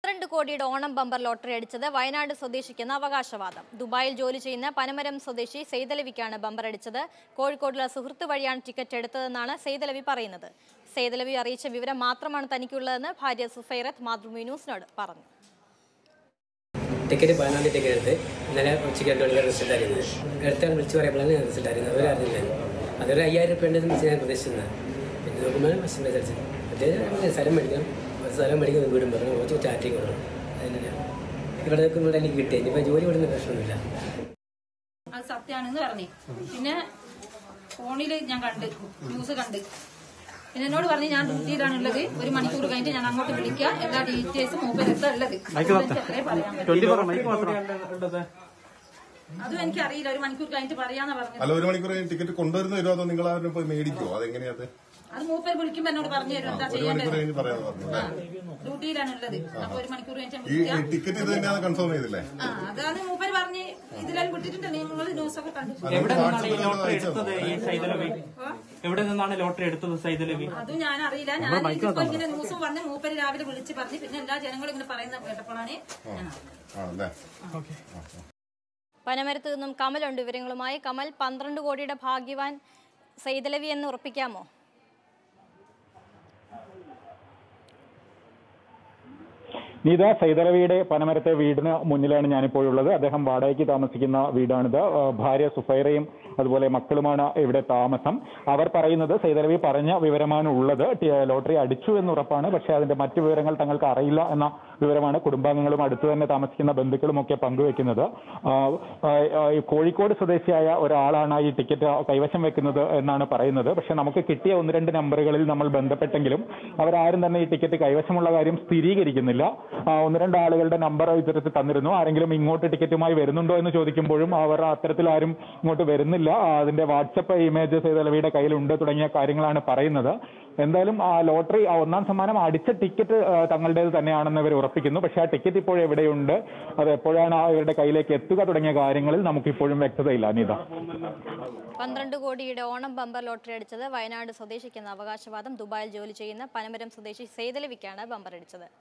പന്ത്രണ്ട് കോടിയുടെ Onam bumper lottery അടിച്ചത് വയനാട് സ്വദേശിക്കെന്ന അവകാശവാദം ദുബായിൽ ജോലി ചെയ്യുന്ന പനമരം സ്വദേശി സെയ്തലവിക്കാണ് ബമ്പർ അടിച്ചത് കോഴിക്കോടുള്ള സുഹൃത്ത് വഴിയാണ് ടിക്കറ്റ് എടുത്തതെന്നാണ് സെയ്തലവി പറയുന്നത് സെയ്തലവി അറിയിച്ച വിവരം മാത്രമാണ് തനിക്കുള്ളതെന്ന് ഭാര്യ സുഫൈറത്ത് മാതൃഭൂമി ന്യൂസിനോട് പറഞ്ഞു ടിക്കറ്റ് പതിനാല് ടിക്കറ്റ് എടുത്ത് ഇന്നലെ ഉച്ചയ്ക്ക് രണ്ട് മണിക്ക് റിസൾട്ട് അറിയുന്നത് എടുത്താൽ വിളിച്ച് പറയുമ്പോഴാണ് ഞാൻ റിസൾട്ട് അറിയുന്നത് അവർ അറിഞ്ഞില്ല അതൊരു അയ്യായിരം രൂപ ഉണ്ടെന്ന് വെച്ച് ഞാൻ പ്രതീക്ഷിക്കുന്നത് പിന്നെ നോക്കുമ്പോൾ ബസ്സിൻ്റെ ചർച്ച അദ്ദേഹം സ്ഥലം മേടിക്കണം ഒരു സ്ഥലം മേടിക്കുന്ന വീടും പറഞ്ഞു കുറച്ച് ചാറ്റിങ് കൊടുക്കണം അതിന് ഇവിടെ നിൽക്കുമ്പോൾ എനിക്ക് കിട്ടി ഇനിയിപ്പോൾ ജോലി വിടുന്ന പ്രശ്നമൊന്നുമില്ല അത് സത്യമാണെന്ന് പറഞ്ഞു പിന്നെ ഫോണിൽ ഞാൻ കണ്ട് ന്യൂസ് കണ്ട് പിന്നെ എന്നോട് പറഞ്ഞു ഞാൻ ഡ്യൂട്ടിയിലാണുള്ളത് ഒരു മണിക്കൂർ കഴിഞ്ഞിട്ട് ഞാൻ അങ്ങോട്ട് വിളിക്കാം എല്ലാ ഡീറ്റെയിൽസും മൂപ്പരത്താ ഉള്ളത് എനിക്ക് അത്രേ പറയാൻ പറ്റൂ. അതും എനിക്ക് അറിയില്ല ഒരു മണിക്കൂർ കഴിഞ്ഞിട്ട് പറയാന്നാ പറഞ്ഞത് അല്ല ഒരു മണിക്കൂർ കഴിഞ്ഞ് ടിക്കറ്റ് കൊണ്ടുവരുന്ന വരുമോ അതോ നിങ്ങൾ അവരെ പോയി മേടിക്കുമോ അതെങ്ങനെയത് അത് മൂപ്പർ വിളിക്കുമ്പോ എന്നോട് പറഞ്ഞു തരും എന്താ ഒരു മണിക്കൂർ ചെയ്യേണ്ടത് കഴിഞ്ഞ് പറയാന്ന് പറഞ്ഞു അല്ലേ ഡ്യൂട്ടിയിലാണുള്ളത് അപ്പൊ ഒരു മണിക്കൂർ കഴിഞ്ഞിട്ട് ഈ വിളിക്കാം ടിക്കറ്റ് ഇത് തന്നെയാണ് കൺഫേം ചെയ്തില്ലേ ആ അതാണ് മൂപ്പർ പറഞ്ഞ് ഇതിലെല്ലാം വിട്ടിട്ടുണ്ട് നിങ്ങൾ ന്യൂസൊക്കെ കണ്ടു എവിടെ നിന്നാണ് ഈ ലോട്ടറി എടുത്തത് ഈ സൈതലവി എവിടെ നിന്നാണ് ലോട്ടറി എടുത്തത് സൈതലവി അതും ഞാൻ അറിയില്ല ഞാൻ ഇതിപ്പോ ഇങ്ങനെ ന്യൂസും പറഞ്ഞ് മൂപ്പര് രാവിലെ വിളിച്ച് പറഞ്ഞ് പിന്നെ എല്ലാ ജനങ്ങളും ഇങ്ങനെ പറയുന്ന കേട്ടപ്പോഴാണ് ഞാൻ അറിഞ്ഞത്. ആണല്ലേ പനമരത്ത് നിന്നും കമലുണ്ട് വിവരങ്ങളുമായി കമൽ പന്ത്രണ്ട് കോടിയുടെ ഭാഗ്യവാൻ സെയ്തലവി എന്ന് ഉറപ്പിക്കാമോ നീത സൈതലവിയുടെ പനമരത്തെ വീടിന് മുന്നിലാണ് ഞാനിപ്പോൾ ഉള്ളത് അദ്ദേഹം വാടകയ്ക്ക് താമസിക്കുന്ന വീടാണിത് ആ, ഭാര്യ സുഫൈറയും അതുപോലെ മക്കളുമാണ് ഇവിടെ താമസം അവർ പറയുന്നത് സൈതലവി പറഞ്ഞ വിവരമാണ് ഉള്ളത് ടി- ലോട്ടറി അടിച്ചു എന്ന് ഉറപ്പാണ് പക്ഷേ അതിന്റെ മറ്റു വിവരങ്ങൾ തങ്ങൾക്ക് അറിയില്ല എന്ന വിവരമാണ് കുടുംബാംഗങ്ങളും അടുത്ത് തന്നെ താമസിക്കുന്ന ബന്ധുക്കളും ഒക്കെ പങ്കുവെക്കുന്നത് ആ, ആ, ആ, ഈ കോഴിക്കോട് സ്വദേശിയായ ഒരാളാണ് ഈ ടിക്കറ്റ് കൈവശം വെക്കുന്നത് എന്നാണ് പറയുന്നത് പക്ഷെ നമുക്ക് കിട്ടിയ ഒന്ന് രണ്ട് നമ്പറുകളിൽ നമ്മൾ ബന്ധപ്പെട്ടെങ്കിലും അവരാരും തന്നെ ഈ ടിക്കറ്റ് കൈവശമുള്ള കാര്യം സ്ഥിരീകരിക്കുന്നില്ല ആ, ഒന്ന് രണ്ട് ആളുകളുടെ നമ്പർ ഇത്തരത്തിൽ തന്നിരുന്നു ആരെങ്കിലും ഇങ്ങോട്ട് ടിക്കറ്റുമായി വരുന്നുണ്ടോ എന്ന് ചോദിക്കുമ്പോഴും അവർ അത്തരത്തിൽ ആരും ഇങ്ങോട്ട് വരുന്നില്ല ആ, അതിന്റെ വാട്സപ്പ് ഇമേജ് സേതലവിയുടെ കയ്യിലുണ്ട് തുടങ്ങിയ കാര്യങ്ങളാണ് പറയുന്നത് എന്തായാലും ആ ലോട്ടറി ആ ഒന്നാം സമ്മാനം അടിച്ച ടിക്കറ്റ് ആ, തങ്ങളുടേത് തന്നെയാണെന്ന് ഇവർ ഉറപ്പിക്കുന്നു പക്ഷേ ആ ടിക്കറ്റ് ഇപ്പോൾ എവിടെയുണ്ട് അത് എപ്പോഴാണ് ആ ഇവരുടെ കയ്യിലേക്ക് എത്തുക തുടങ്ങിയ കാര്യങ്ങളിൽ നമുക്കിപ്പോഴും വ്യക്തതയില്ല അനിത പന്ത്രണ്ട് കോടിയുടെ ഓണം ബമ്പർ ലോട്ടറി അടിച്ചത് വയനാട് സ്വദേശിക്കെന്ന അവകാശവാദം ദുബായിൽ ജോലി ചെയ്യുന്ന പനമരം സ്വദേശി സെയ്തലവിക്കാണ് ബമ്പർ അടിച്ചത്